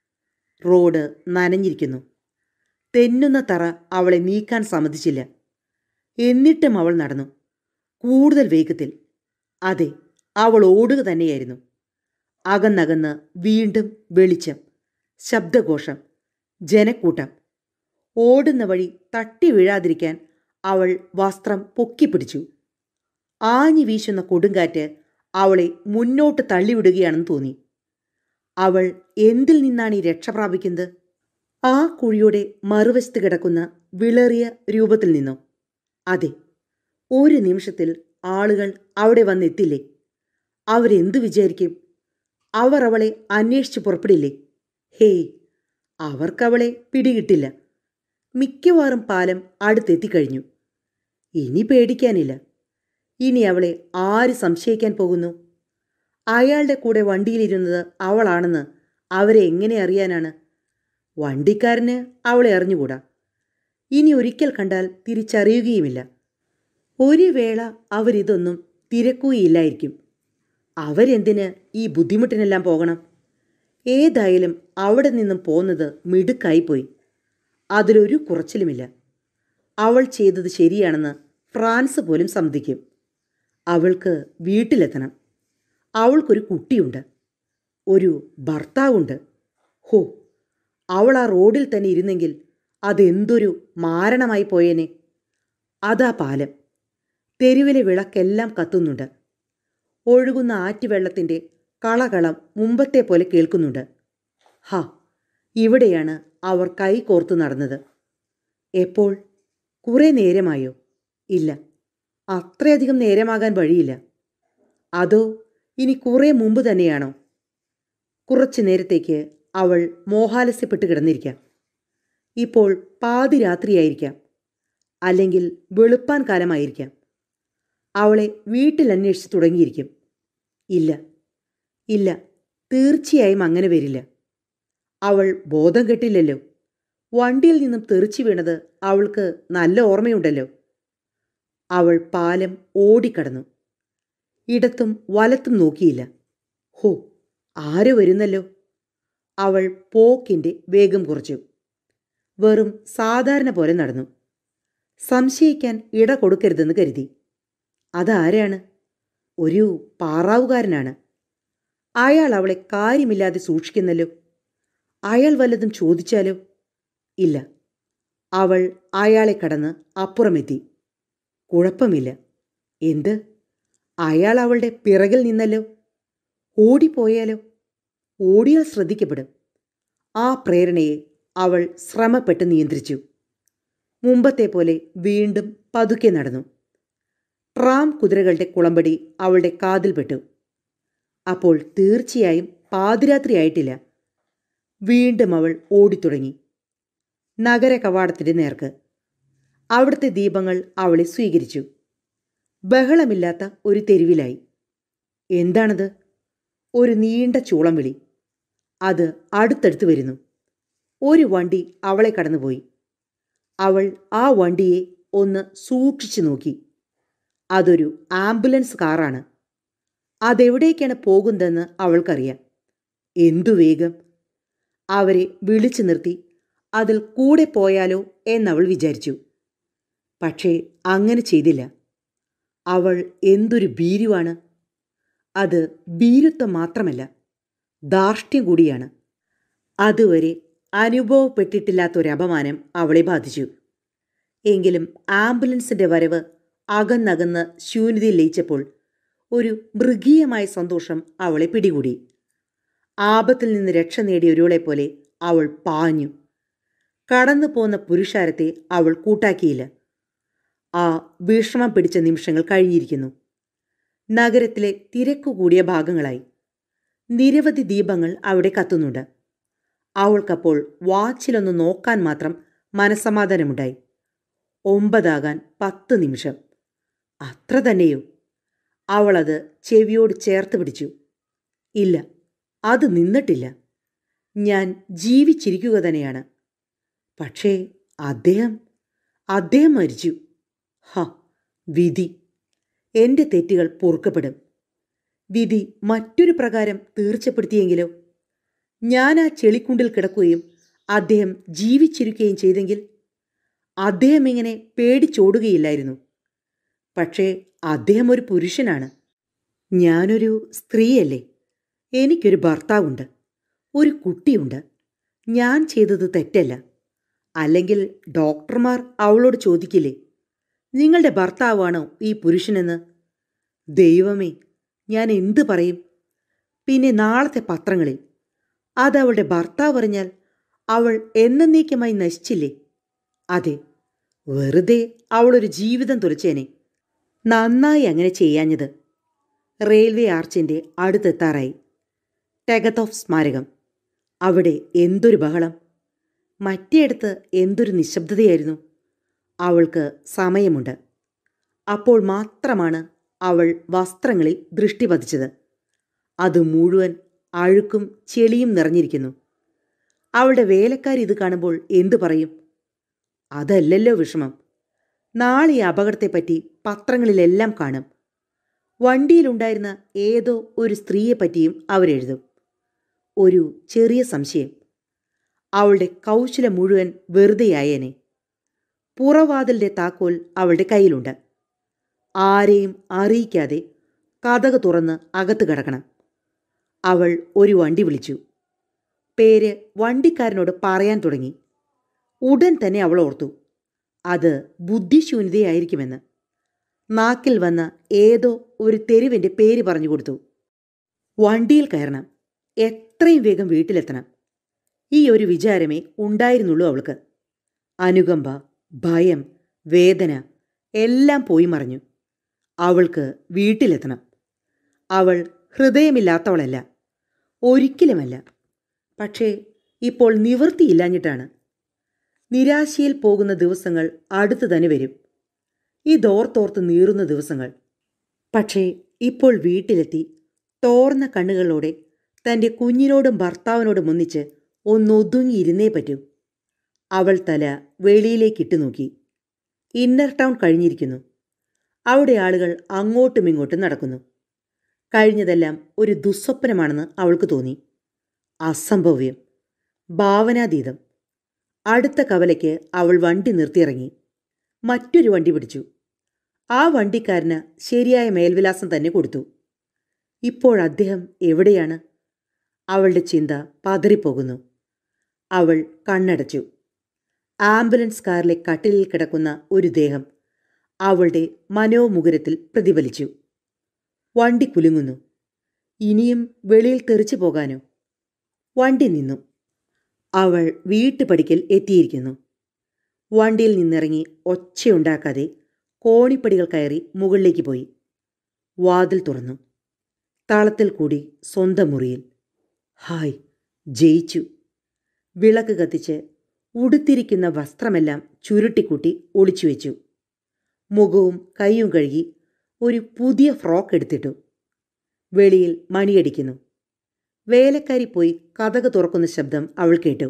A: റോഡ് നനഞ്ഞിരിക്കുന്നു തെന്നുന്ന തറ അവളെ നീക്കാൻ സമ്മതിച്ചില്ല എന്നിട്ടും അവൾ നടന്നു കൂടുതൽ വേഗത്തിൽ അതെ അവൾ ഓടുക തന്നെയായിരുന്നു അകന്നകന്ന് വീണ്ടും വെളിച്ചം ശബ്ദഘോഷം ജനക്കൂട്ടം ഓടുന്ന വഴി തട്ടി വീഴാതിരിക്കാൻ അവൾ വസ്ത്രം പൊക്കിപ്പിടിച്ചു ആഞ്ഞു വീശുന്ന കൊടുങ്കാറ്റ് അവളെ മുന്നോട്ട് തള്ളിവിടുകയാണെന്ന് തോന്നി അവൾ എന്തിൽ നിന്നാണ് ഈ രക്ഷ പ്രാപിക്കുന്നത് ആ കുഴിയുടെ മറുവശത്ത് കിടക്കുന്ന വിളറിയ രൂപത്തിൽ നിന്നോ അതെ ഒരു നിമിഷത്തിൽ ആളുകൾ അവിടെ വന്നെത്തില്ലേ അവരെന്തു വിചാരിക്കും അവർ അവളെ അന്വേഷിച്ച് പുറപ്പെടില്ലേ ഹേയ് അവർക്കവളെ പിടികിട്ടില്ല മിക്കവാറും പാലം അടുത്തെത്തിക്കഴിഞ്ഞു ഇനി പേടിക്കാനില്ല ഇനി അവളെ ആര് സംശയിക്കാൻ പോകുന്നു അയാളുടെ കൂടെ വണ്ടിയിലിരുന്നത് അവളാണെന്ന് അവരെ എങ്ങനെ അറിയാനാണ് വണ്ടിക്കാരന് അവളെ അറിഞ്ഞുകൂടാ ഇനി ഒരിക്കൽ കണ്ടാൽ തിരിച്ചറിയുകയുമില്ല ഒരു വേള അവരിതൊന്നും തിരക്കുകയില്ലായിരിക്കും അവരെന്തിന് ഈ ബുദ്ധിമുട്ടിനെല്ലാം പോകണം ഏതായാലും അവിടെ നിന്നും പോന്നത് മിടുക്കായിപ്പോയി അതിലൊരു കുറച്ചിലുമില്ല അവൾ ചെയ്തത് ശരിയാണെന്ന് ഫ്രാൻസ് പോലും സമ്മതിക്കും അവൾക്ക് വീട്ടിലെത്തണം അവൾക്കൊരു കുട്ടിയുണ്ട് ഒരു ഭർത്താവുണ്ട് ഹോ അവൾ ആ റോഡിൽ തന്നെ ഇരുന്നെങ്കിൽ അതെന്തൊരു മാരണമായി പോയേനെ അതാ പാലം തെരുവിലെ വിളക്കെല്ലാം കത്തുന്നുണ്ട് ഒഴുകുന്ന ആറ്റുവെള്ളത്തിൻ്റെ കളകളം മുമ്പത്തെ പോലെ കേൾക്കുന്നുണ്ട് ഹാ ഇവിടെയാണ് അവർ കൈ കോർത്തു നടന്നത് എപ്പോൾ കുറേ നേരമായോ ഇല്ല അത്രയധികം നേരമാകാൻ വഴിയില്ല അതോ ഇനി കുറേ മുമ്പ് തന്നെയാണോ കുറച്ചു നേരത്തേക്ക് അവൾ മോഹാലസ്യപ്പെട്ട് കിടന്നിരിക്കാം ഇപ്പോൾ പാതിരാത്രിയായിരിക്കാം അല്ലെങ്കിൽ വെളുപ്പാൻ കാലമായിരിക്കാം അവളെ വീട്ടിൽ അന്വേഷിച്ച് തുടങ്ങിയിരിക്കും ഇല്ല ഇല്ല തീർച്ചയായും അങ്ങനെ വരില്ല അവൾ ബോധം കെട്ടില്ലല്ലോ വണ്ടിയിൽ നിന്നും തെറിച്ചു വീണത് അവൾക്ക് നല്ല ഓർമ്മയുണ്ടല്ലോ അവൾ പാലം ഓടിക്കടന്നു ഇടത്തും വലത്തും നോക്കിയില്ല ഹോ ആര് വരുന്നല്ലോ അവൾ പോക്കിൻ്റെ വേഗം കുറച്ചു വെറും സാധാരണ പോലെ നടന്നു സംശയിക്കാൻ ഇട കൊടുക്കരുതെന്ന് കരുതി അതാരാണ് ഒരു പാറാവുകാരനാണ് അയാൾ അവളെ കാര്യമില്ലാതെ സൂക്ഷിക്കുന്നല്ലോ അയാൾ വല്ലതും ചോദിച്ചാലോ ഇല്ല അവൾ അയാളെ കടന്ന് അപ്പുറമെത്തി കുഴപ്പമില്ല എന്ത് അയാൾ അവളുടെ പിറകിൽ നിന്നല്ലോ ഓടിപ്പോയാലോ ഓടിയാൽ ശ്രദ്ധിക്കപ്പെടും ആ പ്രേരണയെ അവൾ ശ്രമപ്പെട്ട് നിയന്ത്രിച്ചു മുമ്പത്തെ പോലെ വീണ്ടും പതുക്കെ നടന്നു ട്രാം കുതിരകളുടെ കുളമ്പടി അവളുടെ കാതിൽപ്പെട്ടു അപ്പോൾ തീർച്ചയായും പാതിരാത്രിയായിട്ടില്ല വീണ്ടും അവൾ ഓടിത്തുടങ്ങി നഗര കവാടത്തിൻ്റെ നേർക്ക് അവിടുത്തെ ദീപങ്ങൾ അവളെ സ്വീകരിച്ചു ബഹളമില്ലാത്ത ഒരു തെരുവിലായി എന്താണത് ഒരു നീണ്ട ചൂളം വിളി അത് അടുത്തടുത്ത് വരുന്നു ഒരു വണ്ടി അവളെ കടന്നുപോയി അവൾ ആ വണ്ടിയെ ഒന്ന് സൂക്ഷിച്ചു നോക്കി അതൊരു ആംബുലൻസ് കാറാണ് അതെവിടേക്കാണ് പോകുന്നതെന്ന് അവൾക്കറിയാം എന്തു വേഗം അവരെ വിളിച്ചു നിർത്തി അതിൽ കൂടെ പോയാലോ എന്നവൾ വിചാരിച്ചു പക്ഷേ അങ്ങനെ ചെയ്തില്ല അവൾ എന്തൊരു ഭീരുവാണ് അത് ഭീരുത്വം മാത്രമല്ല ധാർഷ്ട്യം കൂടിയാണ് അതുവരെ അനുഭവപ്പെട്ടിട്ടില്ലാത്തൊരപമാനം അവളെ ബാധിച്ചു എങ്കിലും ആംബുലൻസിൻ്റെ വരവ് അകന്നകന്ന് ശൂന്യതയിൽ ലയിച്ചപ്പോൾ ഒരു മൃഗീയമായ സന്തോഷം അവളെ പിടികൂടി ആപത്തിൽ നിന്ന് രക്ഷ നേടിയ ഒരുവളെ പോലെ അവൾ പാഞ്ഞു കടന്നു പോന്ന പുരുഷാരത്തെ അവൾ കൂട്ടാക്കിയില്ല ആ വിഷമം പിടിച്ച നിമിഷങ്ങൾ കഴിഞ്ഞിരിക്കുന്നു നഗരത്തിലെ തിരക്കു കൂടിയ ഭാഗങ്ങളായി നിരവധി ദീപങ്ങൾ അവിടെ കത്തുന്നുണ്ട് അവൾക്കപ്പോൾ വാച്ചിലൊന്ന് നോക്കാൻ മാത്രം മനസ്സമാധാനമുണ്ടായി ഒമ്പതാകാൻ പത്ത് നിമിഷം അത്ര തന്നെയോ അവളത് ചെവിയോട് ചേർത്ത് പിടിച്ചു ഇല്ല അത് നിന്നിട്ടില്ല ഞാൻ ജീവിച്ചിരിക്കുക തന്നെയാണ് പക്ഷേ അദ്ദേഹം അദ്ദേഹം മരിച്ചു ഹ വിധി എൻ്റെ തെറ്റുകൾ പൊറുക്കപ്പെടും വിധി മറ്റൊരു പ്രകാരം തീർച്ചപ്പെടുത്തിയെങ്കിലോ ഞാൻ ആ ചെളിക്കുണ്ടിൽ കിടക്കുകയും അദ്ദേഹം ജീവിച്ചിരിക്കുകയും ചെയ്തെങ്കിൽ അദ്ദേഹം ഇങ്ങനെ പേടിച്ചോടുകയില്ലായിരുന്നു പക്ഷേ അദ്ദേഹം ഒരു പുരുഷനാണ് ഞാനൊരു സ്ത്രീയല്ലേ എനിക്കൊരു ഭർത്താവുണ്ട് ഒരു കുട്ടിയുണ്ട് ഞാൻ ചെയ്തത് തെറ്റല്ല അല്ലെങ്കിൽ ഡോക്ടർമാർ അവളോട് ചോദിക്കില്ലേ നിങ്ങളുടെ ഭർത്താവാണോ ഈ പുരുഷനെന്ന് ദൈവമേ ഞാൻ എന്തു പറയും പിന്നെ നാളത്തെ പത്രങ്ങളിൽ അതവളുടെ ഭർത്താവ് അറിഞ്ഞാൽ അവൾ എന്നേക്കുമായി നശിച്ചില്ലേ അതെ വെറുതെ അവളൊരു ജീവിതം തുലച്ചേനെ നന്നായി അങ്ങനെ ചെയ്യാഞ്ഞത് റെയിൽവേ ആർച്ചിൻ്റെ അടുത്തെത്താറായി ടെഗത്തോഫ് സ്മാരകം അവിടെ എന്തൊരു ബഹളം മറ്റേടത്ത് എന്തൊരു നിശബ്ദതയായിരുന്നു അവൾക്ക് സമയമുണ്ട് അപ്പോൾ മാത്രമാണ് അവൾ വസ്ത്രങ്ങളിൽ ദൃഷ്ടി പതിച്ചത് അത് മുഴുവൻ അഴുക്കും ചെളിയും നിറഞ്ഞിരിക്കുന്നു അവളുടെ വേലക്കാരി ഇത് കാണുമ്പോൾ എന്തു പറയും അതല്ലല്ലോ വിഷമം നാളെ ഈ അപകടത്തെപ്പറ്റി പത്രങ്ങളിലെല്ലാം കാണും വണ്ടിയിലുണ്ടായിരുന്ന ഏതോ ഒരു സ്ത്രീയെപ്പറ്റിയും അവരെഴുതും ഒരു ചെറിയ സംശയം അവളുടെ കൗശലം മുഴുവൻ വെറുതെയായേനെ പുറവാതിലിൻ്റെ താക്കോൽ അവളുടെ കയ്യിലുണ്ട് ആരെയും അറിയിക്കാതെ കഥക് തുറന്ന് അകത്ത് കിടക്കണം അവൾ ഒരു വണ്ടി വിളിച്ചു പേര് വണ്ടിക്കാരനോട് പറയാൻ തുടങ്ങി ഉടൻ തന്നെ അവൾ ഓർത്തു അത് ബുദ്ധിശൂന്യതയായിരിക്കുമെന്ന് നാക്കിൽ വന്ന ഏതോ ഒരു തെരുവിൻ്റെ പേര് പറഞ്ഞു കൊടുത്തു വണ്ടിയിൽ കയറണം എത്രയും വേഗം വീട്ടിലെത്തണം ഈ ഒരു വിചാരമേ ഉണ്ടായിരുന്നുള്ളൂ അവൾക്ക് അനുകമ്പ ഭയം വേദന എല്ലാം പോയി മറഞ്ഞു അവൾക്ക് വീട്ടിലെത്തണം അവൾ ഹൃദയമില്ലാത്തവളല്ല ഒരിക്കലുമല്ല പക്ഷേ ഇപ്പോൾ നിവൃത്തിയില്ലാഞ്ഞിട്ടാണ് നിരാശയിൽ പോകുന്ന ദിവസങ്ങൾ അടുത്തു തന്നെ വരും ഇതോർത്തോർത്ത് നീറുന്ന ദിവസങ്ങൾ പക്ഷേ ഇപ്പോൾ വീട്ടിലെത്തി തോർന്ന കണ്ണുകളോടെ തൻ്റെ കുഞ്ഞിനോടും ഭർത്താവിനോടും ഒന്നിച്ച് ഒന്നൊതുങ്ങിയിരുന്നേ പറ്റൂ അവൾ തല വെളിയിലേക്കിട്ട് നോക്കി ഇന്നർ ടൗൺ കഴിഞ്ഞിരിക്കുന്നു അവിടെ ആളുകൾ അങ്ങോട്ടും ഇങ്ങോട്ടും നടക്കുന്നു കഴിഞ്ഞതെല്ലാം ഒരു ദുസ്വപ്നമാണെന്ന് അവൾക്ക് തോന്നി അസംഭവ്യം ഭാവനാതീതം അടുത്ത കവലയ്ക്ക് അവൾ വണ്ടി നിർത്തിയിറങ്ങി മറ്റൊരു വണ്ടി പിടിച്ചു ആ വണ്ടിക്കാരന് ശരിയായ മേൽവിലാസം തന്നെ കൊടുത്തു ഇപ്പോൾ അദ്ദേഹം എവിടെയാണ് അവളുടെ ചിന്ത പതറിപ്പോകുന്നു അവൾ കണ്ണടച്ചു ആംബുലൻസ് കാറിലെ കട്ടിലിൽ കിടക്കുന്ന ഒരു ദേഹം അവളുടെ മനോമുകുരത്തിൽ പ്രതിഫലിച്ചു വണ്ടി കുലുങ്ങുന്നു ഇനിയും വെളിയിൽ തെറിച്ചു പോകാനോ വണ്ടി നിന്നു അവൾ വീട്ടുപടിക്കൽ എത്തിയിരിക്കുന്നു വണ്ടിയിൽ നിന്നിറങ്ങി ഒച്ചയുണ്ടാക്കാതെ കോണിപ്പടികൾ കയറി മുകളിലേക്ക് പോയി വാതിൽ തുറന്നു താളത്തിൽ കൂടി സ്വന്തം മുറിയിൽ ഹായ് ജയിച്ചു വിളക്ക് കത്തിച്ച് ഉടുത്തിരിക്കുന്ന വസ്ത്രമെല്ലാം ചുരുട്ടിക്കൂട്ടി ഒളിച്ചു വെച്ചു മുഖവും കൈയും കഴുകി ഒരു പുതിയ ഫ്രോക്ക് എടുത്തിട്ടു വെളിയിൽ മണിയടിക്കുന്നു വേലക്കാരി പോയി കഥക് തുറക്കുന്ന ശബ്ദം അവൾ കേട്ടു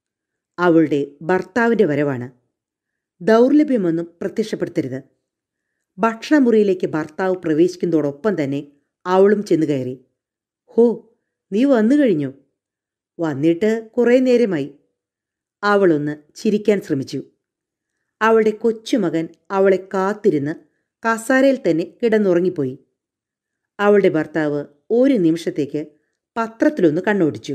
A: അവളുടെ ഭർത്താവിൻ്റെ വരവാണ് ദൗർലഭ്യമൊന്നും പ്രത്യക്ഷപ്പെടുത്തരുത് ഭക്ഷണമുറിയിലേക്ക് ഭർത്താവ് പ്രവേശിക്കുന്നതോടൊപ്പം തന്നെ അവളും ചെന്ന് കയറി ഹോ നീ വന്നു കഴിഞ്ഞു വന്നിട്ട് കുറേ നേരമായി അവളൊന്ന് ചിരിക്കാൻ ശ്രമിച്ചു അവളുടെ കൊച്ചുമകൻ അവളെ കാത്തിരുന്ന് കസാരയിൽ തന്നെ കിടന്നുറങ്ങിപ്പോയി അവളുടെ ഭർത്താവ് ഒരു നിമിഷത്തേക്ക് പത്രത്തിലൊന്ന് കണ്ണോടിച്ചു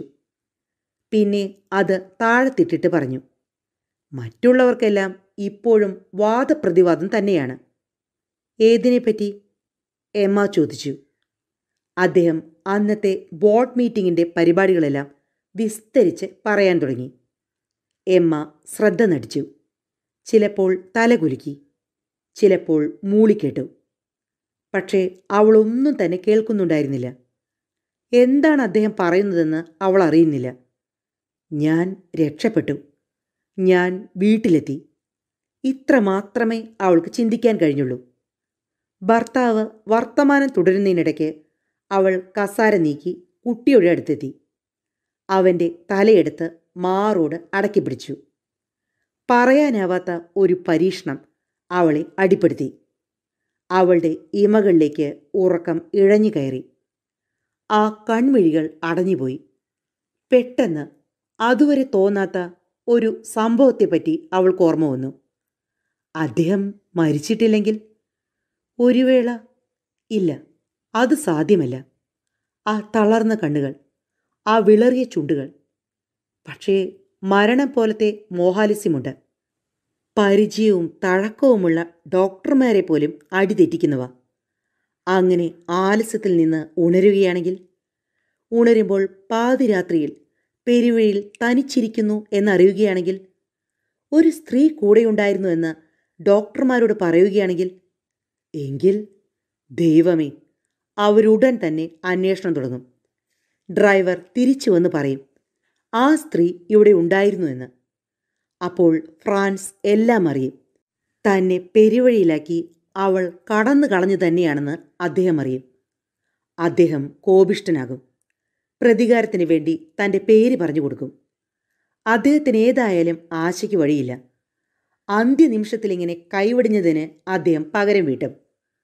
A: പിന്നെ അത് താഴത്തിട്ടിട്ട് പറഞ്ഞു മറ്റുള്ളവർക്കെല്ലാം ഇപ്പോഴും വാദപ്രതിവാദം തന്നെയാണ് ഏതിനെപ്പറ്റി എമ്മ ചോദിച്ചു അദ്ദേഹം അന്നത്തെ ബോർഡ് മീറ്റിംഗിൻ്റെ പരിപാടികളെല്ലാം വിസ്തരിച്ച് പറയാൻ തുടങ്ങി എമ്മ ശ്രദ്ധ നടിച്ചു ചിലപ്പോൾ തലകുലുക്കി ചിലപ്പോൾ മൂളിക്കേട്ടു പക്ഷേ അവളൊന്നും തന്നെ കേൾക്കുന്നുണ്ടായിരുന്നില്ല എന്താണ് അദ്ദേഹം പറയുന്നതെന്ന് അവൾ അറിയുന്നില്ല ഞാൻ രക്ഷപ്പെട്ടു ഞാൻ വീട്ടിലെത്തി ഇത്ര മാത്രമേ അവൾക്ക് ചിന്തിക്കാൻ കഴിഞ്ഞുള്ളൂ ഭർത്താവ് വർത്തമാനം തുടരുന്നതിനിടയ്ക്ക് അവൾ കസാര നീക്കി കുട്ടിയുടെ അടുത്തെത്തി അവൻ്റെ തലയെടുത്ത് മാറോട് അടക്കി പിടിച്ചു പറയാനാവാത്ത ഒരു പരീക്ഷണം അവളെ അടിപ്പെടുത്തി അവളുടെ ഇമകളിലേക്ക് ഉറക്കം ഇഴഞ്ഞു കയറി ആ കൺമിഴികൾ അടഞ്ഞുപോയി പെട്ടെന്ന് അതുവരെ തോന്നാത്ത ഒരു സംഭവത്തെപ്പറ്റി അവൾക്ക് ഓർമ്മ വന്നു അദ്ദേഹം മരിച്ചിട്ടില്ലെങ്കിൽ ഒരു വേള ഇല്ല അത് സാധ്യമല്ല ആ തളർന്ന കണ്ണുകൾ ആ വിളറിയ ചുണ്ടുകൾ പക്ഷേ മരണം പോലത്തെ മോഹാലിസ്യമുണ്ട് പരിചയവും തഴക്കവുമുള്ള ഡോക്ടർമാരെ പോലും അടിതെറ്റിക്കുന്നവ അങ്ങനെ ആലസ്യത്തിൽ നിന്ന് ഉണരുകയാണെങ്കിൽ ഉണരുമ്പോൾ പാതിരാത്രിയിൽ പെരുവഴിയിൽ തനിച്ചിരിക്കുന്നു എന്നറിയുകയാണെങ്കിൽ ഒരു സ്ത്രീ കൂടെയുണ്ടായിരുന്നു എന്ന് ഡോക്ടർമാരോട് പറയുകയാണെങ്കിൽ എങ്കിൽ ദൈവമേ അവരുടൻ തന്നെ അന്വേഷണം തുടങ്ങും ഡ്രൈവർ തിരിച്ചു വന്ന് പറയും ആ സ്ത്രീ ഇവിടെ ഉണ്ടായിരുന്നു എന്ന് അപ്പോൾ ഫ്രാൻസ് എല്ലാം അറിയും തന്നെ പെരുവഴിയിലാക്കി അവൾ കടന്നു കളഞ്ഞു തന്നെയാണെന്ന് അദ്ദേഹം അറിയും അദ്ദേഹം കോപിഷ്ടനാകും പ്രതികാരത്തിന് വേണ്ടി തൻ്റെ പേര് പറഞ്ഞു കൊടുക്കും അദ്ദേഹത്തിന് ഏതായാലും ആശയ്ക്ക് വഴിയില്ല അന്ത്യനിമിഷത്തിൽ ഇങ്ങനെ കൈവടിഞ്ഞതിന് അദ്ദേഹം പകരം വീട്ടും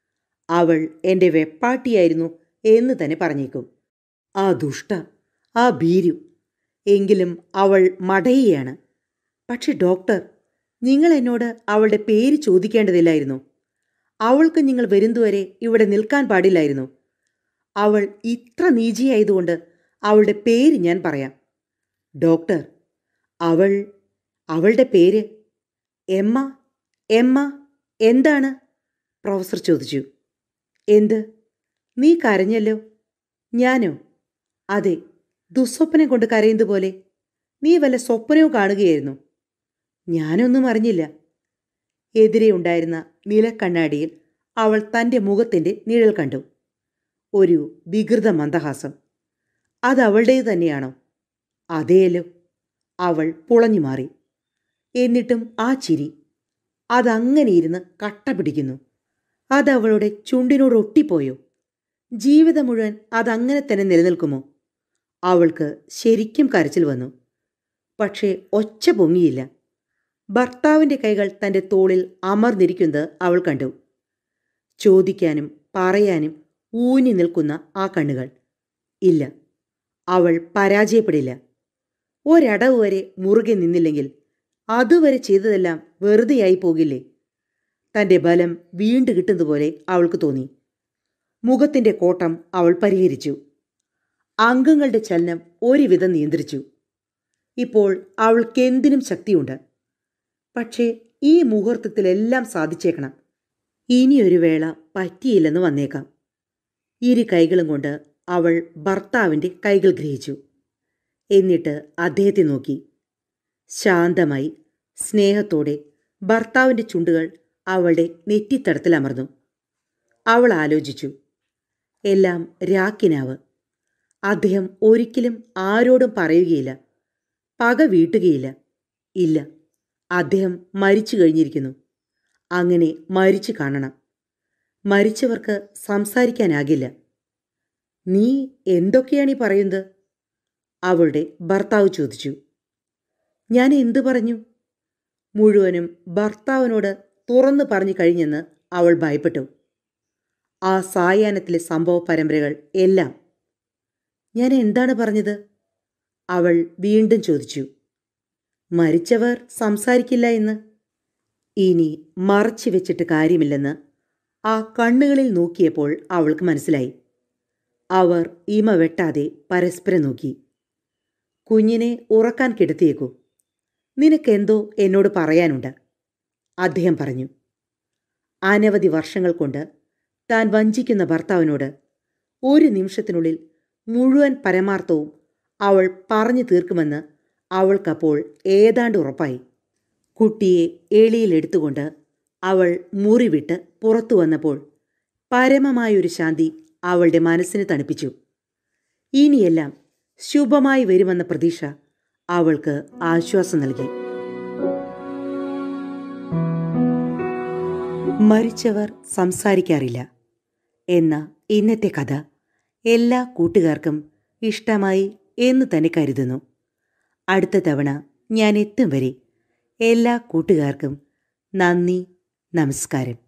A: അവൾ എൻ്റെ വെപ്പാട്ടിയായിരുന്നു എന്ന് തന്നെ പറഞ്ഞേക്കും ആ ദുഷ്ട ആ ഭീരു എങ്കിലും അവൾ മടയുകയാണ് പക്ഷെ ഡോക്ടർ നിങ്ങൾ എന്നോട് അവളുടെ പേര് ചോദിക്കേണ്ടതില്ലായിരുന്നു അവൾക്ക് നിങ്ങൾ വരുന്നതുവരെ ഇവിടെ നിൽക്കാൻ പാടില്ലായിരുന്നു അവൾ ഇത്ര നീചിയായതുകൊണ്ട് അവളുടെ പേര് ഞാൻ പറയാം ഡോക്ടർ അവൾ അവളുടെ പേര് എമ്മ എമ്മ എന്താണ് പ്രൊഫസർ ചോദിച്ചു എന്ത് നീ കരഞ്ഞല്ലോ ഞാനോ അതെ ദുസ്വപ്നം കൊണ്ട് കരയുന്നത് പോലെ നീ വല്ല സ്വപ്നവും കാണുകയായിരുന്നു ഞാനൊന്നും അറിഞ്ഞില്ല എതിരെ ഉണ്ടായിരുന്ന നിലക്കണ്ണാടിയിൽ അവൾ തൻ്റെ മുഖത്തിൻ്റെ നിഴൽ കണ്ടു ഒരു വികൃത മന്ദഹാസം അത് അവളുടേത് തന്നെയാണോ അതേയല്ലോ അവൾ പുളഞ്ഞു മാറി എന്നിട്ടും ആ ചിരി അതങ്ങനെ ഇരുന്ന് കട്ട പിടിക്കുന്നു അതവളുടെ ചുണ്ടിനോട് ഒട്ടിപ്പോയോ ജീവിതം മുഴുവൻ അതങ്ങനെ തന്നെ നിലനിൽക്കുമോ അവൾക്ക് ശരിക്കും കരച്ചിൽ വന്നു പക്ഷേ ഒച്ച പൊങ്ങിയില്ല ഭർത്താവിൻ്റെ കൈകൾ തൻ്റെ തോളിൽ അമർന്നിരിക്കുന്നത് അവൾ കണ്ടു ചോദിക്കാനും പറയാനും ഊന്നി നിൽക്കുന്ന ആ കണ്ണുകൾ ഇല്ല അവൾ പരാജയപ്പെടില്ല ഒരടവ് വരെ മുറുകെ നിന്നില്ലെങ്കിൽ അതുവരെ ചെയ്തതെല്ലാം വെറുതെയായി പോകില്ലേ തൻ്റെ ബലം വീണ്ടു കിട്ടുന്നതുപോലെ അവൾക്ക് തോന്നി മുഖത്തിൻ്റെ കോട്ടം അവൾ പരിഹരിച്ചു അംഗങ്ങളുടെ ചലനം ഒരുവിധം നിയന്ത്രിച്ചു ഇപ്പോൾ അവൾക്കെന്തിനും ശക്തിയുണ്ട് പക്ഷേ ഈ മുഹൂർത്തത്തിലെല്ലാം സാധിച്ചേക്കണം ഇനിയൊരു വേള പറ്റിയില്ലെന്ന് വന്നേക്കാം ഇരു കൈകളും കൊണ്ട് അവൾ ഭർത്താവിൻ്റെ കൈകൾ ഗ്രഹിച്ചു എന്നിട്ട് അദ്ദേഹത്തെ നോക്കി ശാന്തമായി സ്നേഹത്തോടെ ഭർത്താവിൻ്റെ ചുണ്ടുകൾ അവളുടെ നെറ്റിത്തടത്തിൽ അമർന്നു അവൾ ആലോചിച്ചു എല്ലാം രാക്കിനാവ് അദ്ദേഹം ഒരിക്കലും ആരോടും പറയുകയില്ല പക വീട്ടുകയില്ല ഇല്ല അദ്ദേഹം മരിച്ചു കഴിഞ്ഞിരിക്കുന്നു അങ്ങനെ മരിച്ചു കാണണം മരിച്ചവർക്ക് സംസാരിക്കാനാകില്ല നീ എന്തൊക്കെയാണ് ഈ പറയുന്നത് അവളുടെ ഭർത്താവ് ചോദിച്ചു ഞാൻ എന്തു പറഞ്ഞു മുഴുവനും ഭർത്താവിനോട് തുറന്നു പറഞ്ഞു കഴിഞ്ഞെന്ന് അവൾ ഭയപ്പെട്ടു ആ സായാഹ്നത്തിലെ സംഭവ പരമ്പരകൾ എല്ലാം ഞാൻ എന്താണ് പറഞ്ഞത് അവൾ വീണ്ടും ചോദിച്ചു മരിച്ചവർ സംസാരിക്കില്ല എന്ന് ഇനി മറച്ചു വെച്ചിട്ട് കാര്യമില്ലെന്ന് ആ കണ്ണുകളിൽ നോക്കിയപ്പോൾ അവൾക്ക് മനസ്സിലായി അവർ ഇമ വെട്ടാതെ പരസ്പരം നോക്കി കുഞ്ഞിനെ ഉറക്കാൻ കിടത്തിയേക്കൂ നിനക്കെന്തോ എന്നോട് പറയാനുണ്ട് അദ്ദേഹം പറഞ്ഞു അനവധി വർഷങ്ങൾ കൊണ്ട് താൻ വഞ്ചിക്കുന്ന ഭർത്താവിനോട് ഒരു നിമിഷത്തിനുള്ളിൽ മുഴുവൻ പരമാർത്ഥവും അവൾ പറഞ്ഞു തീർക്കുമെന്ന് അവൾക്കപ്പോൾ ഏതാണ്ട് ഉറപ്പായി കുട്ടിയെ എളിയിലെടുത്തുകൊണ്ട് അവൾ മുറിവിട്ട് പുറത്തു വന്നപ്പോൾ പരമമായൊരു ശാന്തി അവളുടെ മനസ്സിനെ തണുപ്പിച്ചു ഇനിയെല്ലാം ശുഭമായി വരുമെന്ന പ്രതീക്ഷ അവൾക്ക് ആശ്വാസം നൽകി മരിച്ചവർ സംസാരിക്കാറില്ല എന്ന ഇന്നത്തെ കഥ എല്ലാ കൂട്ടുകാർക്കും ഇഷ്ടമായി എന്ന് തന്നെ കരുതുന്നു അടുത്ത തവണ ഞാൻ എത്തും വരെ എല്ലാ കൂട്ടുകാർക്കും നന്ദി നമസ്കാരം